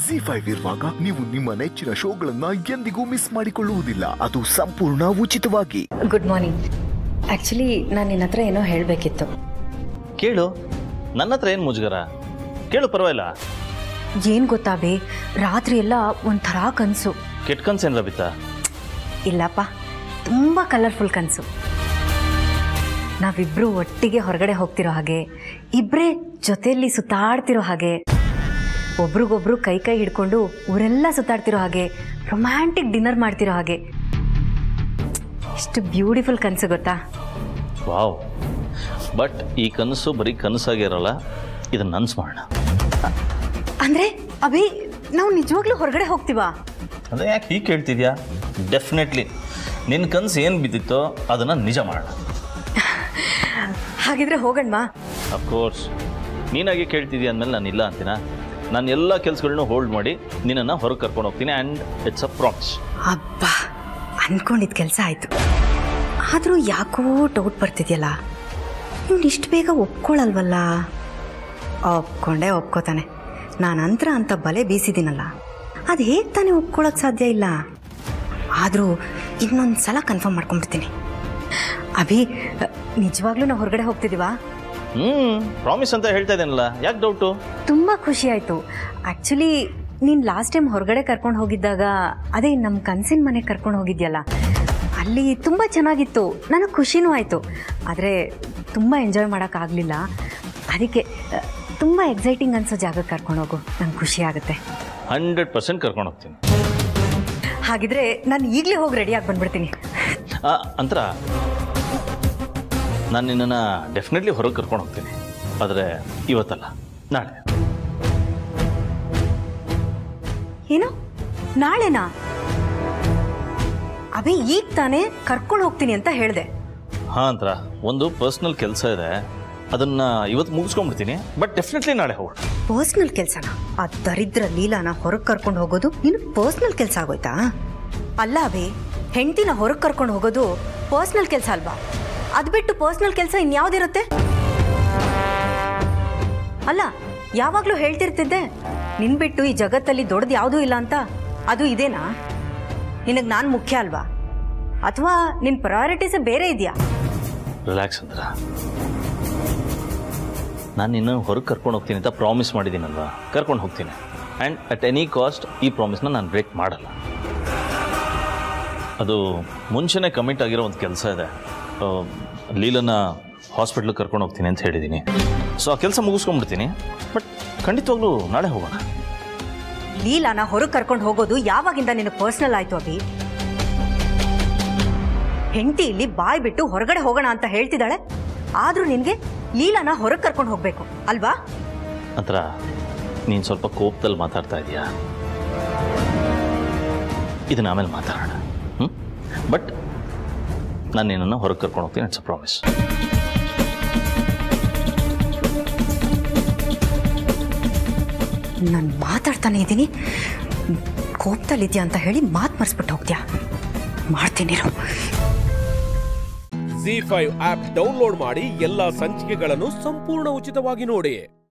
G five ಇರುವಾಗ ನೀವು ನಿಮ್ಮ ನೆಚ್ಚಿನ ಶೋಗಳನ್ನ ಎಂದಿಗೂ ಮಿಸ್ ಮಾಡಿಕೊಳ್ಳುವುದಿಲ್ಲ ಅದು ಸಂಪೂರ್ಣ ಉಚಿತವಾಗಿ ಗುಡ್ ಮಾರ್ನಿಂಗ್ ಆ್ಯಕ್ಚುಲಿ ನಾನು ನಿನ್ನ ಹತ್ರ ಏನೋ ಹೇಳಬೇಕಿತ್ತು ಕೇಳು ನನ್ನ ಹತ್ರ ಏನು ಮುಜುಗರ ಕೇಳು ಪರವಾಗಿಲ್ಲ ಏನು ಗೊತ್ತಾ ಬೇ ರಾತ್ರಿ ಎಲ್ಲ ಒಂಥರ ಕನಸು ಕೆಟ್ಟ ಕನ್ಸೇನು ರಬಿತಾ ಇಲ್ಲಪ್ಪ ತುಂಬ ಕಲರ್ಫುಲ್ ಕನಸು ನಾವಿಬ್ರು ಒಟ್ಟಿಗೆ ಹೊರಗಡೆ ಹೋಗ್ತಿರೋ ಹಾಗೆ ಇಬ್ಬರೇ ಜೊತೆಯಲ್ಲಿ ಸುತ್ತಾಡ್ತಿರೋ ಹಾಗೆ ಒಬ್ರಿಗೊಬ್ರು ಕೈ ಕೈ ಹಿಡ್ಕೊಂಡು ಊರೆಲ್ಲ ಸುತ್ತಾಡ್ತಿರೋ ಹಾಗೆ ರೊಮ್ಯಾಂಟಿಕ್ ಡಿನ್ನರ್ ಮಾಡ್ತಿರೋ ಹಾಗೆ ಎಷ್ಟು ಬ್ಯೂಟಿಫುಲ್ ಕನಸು ಗೊತ್ತಾ ವಾವ್ ಬಟ್ ಈ ಕನಸು ಬರೀ ಕನಸಾಗಿರಲ್ಲ ಇದನ್ನ ನನ್ಸ್ ಮಾಡೋಣ ಅಂದರೆ ಅಭಿ ನಾವು ನಿಜವಾಗ್ಲೂ ಹೊರಗಡೆ ಹೋಗ್ತೀವಾ ಅದೇ ಯಾಕೆ ಹೀಗೆ ಕೇಳ್ತಿದ್ಯಾ ಡೆಫಿನೆಟ್ಲಿ ನಿನ್ನ ಕನಸು ಏನು ಬಿದ್ದಿತ್ತೋ ಅದನ್ನು ನಿಜ ಮಾಡೋಣ ಹಾಗಿದ್ರೆ ಹೋಗಣ್ವಾ ಅಫ್ಕೋರ್ಸ್ ನೀನಾಗೆ ಕೇಳ್ತಿದ್ಯಾ ಅಂದಮೇಲೆ ನಾನು ಇಲ್ಲ ಅಂತೀನ ನಾನು ಎಲ್ಲ ಕೆಲಸಗಳನ್ನೂ ಹೋಲ್ಡ್ ಮಾಡಿ ನಿನ್ನನ್ನು ಹೊರಗೆ ಕರ್ಕೊಂಡು ಹೋಗ್ತೀನಿ ಆ್ಯಂಡ್ ಇಟ್ಸ್ ಅ ಪ್ರಾಮಿಸ್ ಅಬ್ಬಾ ಅನ್ಕೊಂಡಿದ್ದ ಕೆಲಸ ಆಯಿತು ಆದರೂ ಯಾಕೋ ಡೌಟ್ ಬರ್ತಿದ್ಯಲ್ಲ ಇವ್ನು ಇಷ್ಟು ಬೇಗ ಒಪ್ಕೊಳ್ಳಲ್ವಲ್ಲ ಒಪ್ಕೊಂಡೇ ಒಪ್ಕೋತಾನೆ ನಾನಂತರ ಅಂತ ಬಲೆ ಬೀಸಿದ್ದೀನಲ್ಲ ಅದು ಹೇಗೆ ತಾನೇ ಒಪ್ಕೊಳ್ಳೋಕೆ ಸಾಧ್ಯ ಇಲ್ಲ ಆದರೂ ಇನ್ನೊಂದು ಸಲ ಕನ್ಫರ್ಮ್ ಮಾಡ್ಕೊಂಡ್ಬಿಡ್ತೀನಿ ಅಭಿ ನಿಜವಾಗ್ಲೂ ನಾವು ಹೊರಗಡೆ ಹೋಗ್ತಿದ್ದೀವಾ ಹ್ಞೂ ಪ್ರಾಮಿಸ್ ಅಂತ ಹೇಳ್ತಾ ಇದ್ದೇನಲ್ಲ ಯಾಕೆ ಡೌಟು ತುಂಬ ಖುಷಿ ಆಯಿತು ಆ್ಯಕ್ಚುಲಿ ನೀನು ಲಾಸ್ಟ್ ಟೈಮ್ ಹೊರಗಡೆ ಕರ್ಕೊಂಡು ಹೋಗಿದ್ದಾಗ ಅದೇ ನಮ್ಮ ಕನಸಿನ ಮನೆಗೆ ಕರ್ಕೊಂಡು ಹೋಗಿದ್ಯಲ್ಲ ಅಲ್ಲಿ ತುಂಬ ಚೆನ್ನಾಗಿತ್ತು ನನಗೆ ಖುಷಿನೂ ಆಯಿತು ಆದರೆ ತುಂಬ ಎಂಜಾಯ್ ಮಾಡೋಕ್ಕಾಗಲಿಲ್ಲ ಅದಕ್ಕೆ ತುಂಬ ಎಕ್ಸೈಟಿಂಗ್ ಅನ್ಸೋ ಜಾಗಕ್ಕೆ ಕರ್ಕೊಂಡು ಹೋಗು ನಂಗೆ ಖುಷಿ ಆಗುತ್ತೆ ಹಂಡ್ರೆಡ್ ಪರ್ಸೆಂಟ್ ಕರ್ಕೊಂಡು ಹೋಗ್ತೀನಿ ಹಾಗಿದ್ರೆ ನಾನು ಈಗಲೇ ಹೋಗಿ ರೆಡಿಯಾಗಿ ಬಂದ್ಬಿಡ್ತೀನಿ ಆ, ಅಂತರ ನಾನು ನಿನ್ನನ್ನು ಡೆಫಿನೆಟ್ಲಿ ಹೊರಗೆ ಕರ್ಕೊಂಡು ಹೋಗ್ತೀನಿ ಆದರೆ ಇವತ್ತಲ್ಲ ನಾಳೆ ಏನು ನಾಳೆನಾ ಅಭಿ ಈಗ ತಾನೇ ಕರ್ಕೊಂಡು ಹೋಗ್ತೀನಿ ಅಂತ ಹೇಳಿದೆ ಹಾಂ ಅಂತರ ಒಂದು ಪರ್ಸ್ನಲ್ ಕೆಲಸ ಇದೆ ಅದನ್ನು ಇವತ್ತು ಮುಗಿಸ್ಕೊಂಡ್ಬಿಡ್ತೀನಿ ಬಟ್ ಡೆಫಿನೆಟ್ಲಿ ನಾಳೆ ಹೋಗೋಣ ಪರ್ಸ್ನಲ್ ಕೆಲಸನ ಆ ದರಿದ್ರ ಲೀಲಾನ ಹೊರಗೆ ಕರ್ಕೊಂಡು ಹೋಗೋದು ನಿನ್ನ ಪರ್ಸ್ನಲ್ ಕೆಲಸ ಆಗೋಯ್ತಾ ಅಲ್ಲ ಅಭಿ ಹೆಂಡತಿನ ಹೊರಗೆ ಕರ್ಕೊಂಡು ಹೋಗೋದು ಪರ್ಸ್ನಲ್ ಕೆಲಸ ಅಲ್ವಾ ಅದು ಬಿಟ್ಟು ಪರ್ಸ್ನಲ್ ಕೆಲಸ ಇನ್ಯಾವ್ದಿರುತ್ತೆ ಅಲ್ಲ ಯಾವಾಗಲೂ ಹೇಳ್ತಿರ್ತಿದ್ದೆ ನಿನ್ ಬಿಟ್ಟು ಈ ಜಗತ್ತಲ್ಲಿ ದೊಡ್ಡದು ಯಾವುದೂ ಇಲ್ಲ ಅಂತ ಅದು ಇದೇನಾ ನಿನಗೆ ನಾನು ಮುಖ್ಯ ಅಲ್ವಾ ಅಥವಾ ನಿನ್ನ ಪ್ರಯಾರಿಟೀಸೇ ಬೇರೆ ಇದೆಯಾ ರಿಲ್ಯಾಕ್ಸ್ ಅಂತರ ನಾನು ನಿನ್ನ ಹೊರಗೆ ಕರ್ಕೊಂಡು ಹೋಗ್ತೀನಿ ಅಂತ ಪ್ರಾಮಿಸ್ ಮಾಡಿದ್ದೀನಲ್ವಾ ಕರ್ಕೊಂಡು ಹೋಗ್ತೀನಿ ಆ್ಯಂಡ್ ಅಟ್ ಎನಿ ಕಾಸ್ಟ್ ಈ ಪ್ರಾಮಿಸ್ನ ನಾನು ಬ್ರೇಕ್ ಮಾಡಲ್ಲ ಅದು ಮುಂಚೆನೇ ಕಮಿಟ್ ಆಗಿರೋ ಒಂದು ಕೆಲಸ ಇದೆ ಆ, ಲೀಲನ್ನ ಹಾಸ್ಪಿಟ್ಲಿಗೆ ಕರ್ಕೊಂಡು ಹೋಗ್ತೀನಿ ಅಂತ ಹೇಳಿದ್ದೀನಿ ಸೊ ಆ ಕೆಲಸ ಮುಗಿಸ್ಕೊಂಡ್ಬಿಡ್ತೀನಿ ಬಟ್ ಖಂಡಿತವಾಗ್ಲೂ ನಾಳೆ ಹೋಗೋಣ ಲೀಲಾನ ಹೊರಗೆ ಕರ್ಕೊಂಡು ಹೋಗೋದು ಯಾವಾಗಿಂದ ನಿನಗೆ ಪರ್ಸ್ನಲ್ ಆಯ್ತು ಅಭಿ ಹೆಂಡತಿ ಇಲ್ಲಿ ಬಾಯ್ ಬಿಟ್ಟು ಹೊರಗಡೆ ಹೋಗೋಣ ಅಂತ ಹೇಳ್ತಿದ್ದಾಳೆ ಆದ್ರೂ ನಿನ್ಗೆ ಲೀಲಾನ ಹೊರಗೆ ಕರ್ಕೊಂಡು ಹೋಗ್ಬೇಕು ಅಲ್ವಾ ನಂತರ ನೀನು ಸ್ವಲ್ಪ ಕೋಪದಲ್ಲಿ ಮಾತಾಡ್ತಾ ಇದೀಯಾ ಇದನ್ನ ಆಮೇಲೆ ಮಾತಾಡೋಣ ಹ್ಞೂ ಬಟ್ ನಾನು ನಿನ್ನನ್ನು ಹೊರಗೆ ಕರ್ಕೊಂಡು ಹೋಗ್ತೀನಿ ಇಟ್ಸ್ ಅ ಪ್ರಾಮಿಸ್ ನಾನು ಮಾತಾಡ್ತಾನೆ ಇದ್ದೀನಿ ಕೋಪದಲ್ಲಿದ್ಯಾ ಅಂತ ಹೇಳಿ ಮಾತು ಮರ್ಸ್ಬಿಟ್ಟು ಹೋಗ್ತೀಯಾ ಮಾಡ್ತೀನಿ ಜಿ ಫೈವ್ ಆಪ್ ಡೌನ್ಲೋಡ್ ಮಾಡಿ ಎಲ್ಲಾ ಸಂಚಿಕೆಗಳನ್ನು ಸಂಪೂರ್ಣ ಉಚಿತವಾಗಿ ನೋಡಿ